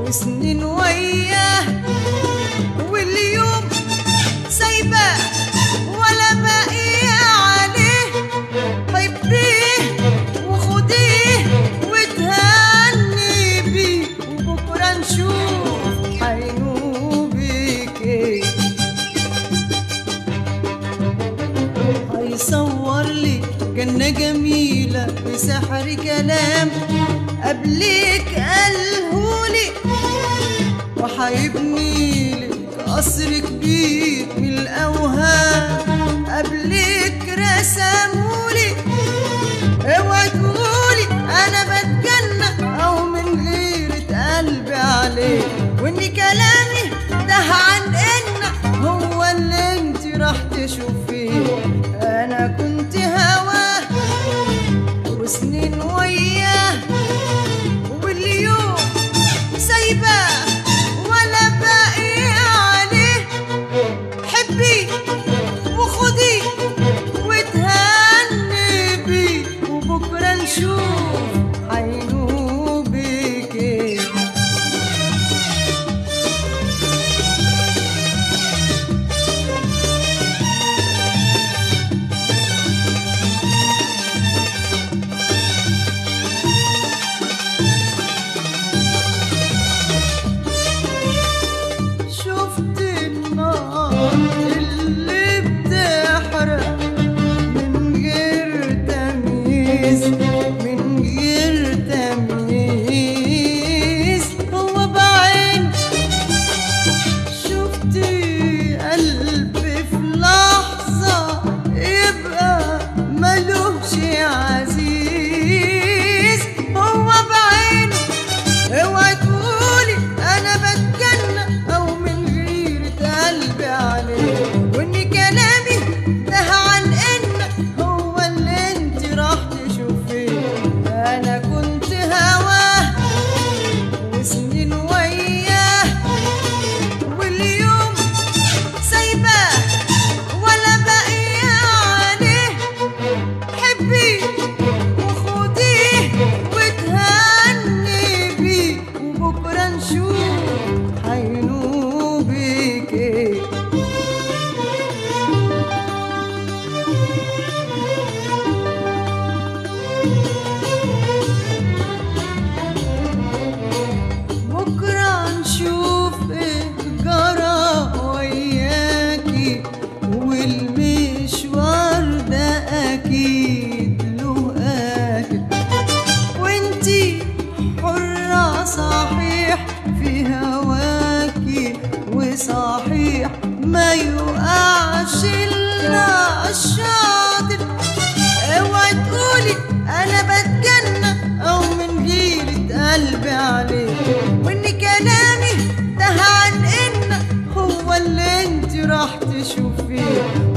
وسنين وياه واليوم سايباه ولا باقي عليه حبيه وخديه وتهني بيه وبكره نشوف حينوبك ايه هيصور لي جنة جميلة بسحر كلام قبلك قالهولي وحيبني لك قصر كبير من الأوهام قبلك رسمولي اوعي تقولي أنا بتجنى أو من غيرة قلبي عليه وإن كلامي ده عن إن هو اللي انت راح تشوفيه أنا كنت هواه وسنين وياه واليوم سايباه ولا باقي عليه حبيه وخديه وتهني بيه وبكره نشوف حينوبك ايه شفت النار اللي بتحرق من غير تمييز من غير تمييز هو بعين شفت قلبي في لحظة يبقى ملوش عزيز هو بعينه اوعي تقولي انا بتجنى او من غيرة قلبي عليه وان كلامي ده عن ان هو اللي انت راح تشوفيه انا كنت هواه وسنين وياه واليوم سايباه ولا باقي عليه حبيه وخديه وتهني بيه وبكره نشوف حينوبك ايه بكرة نشوف ايه جرى وياكي والمشوار ده أكيد له آخر وانتي حرة صحيح في هواكي وصحيح ما يقعش إلا الشاطر اوعي تقولي انا بتجنى او من غيرة قلبي عليه وان كلامي ده عن ان هو اللي انت راح تشوفيه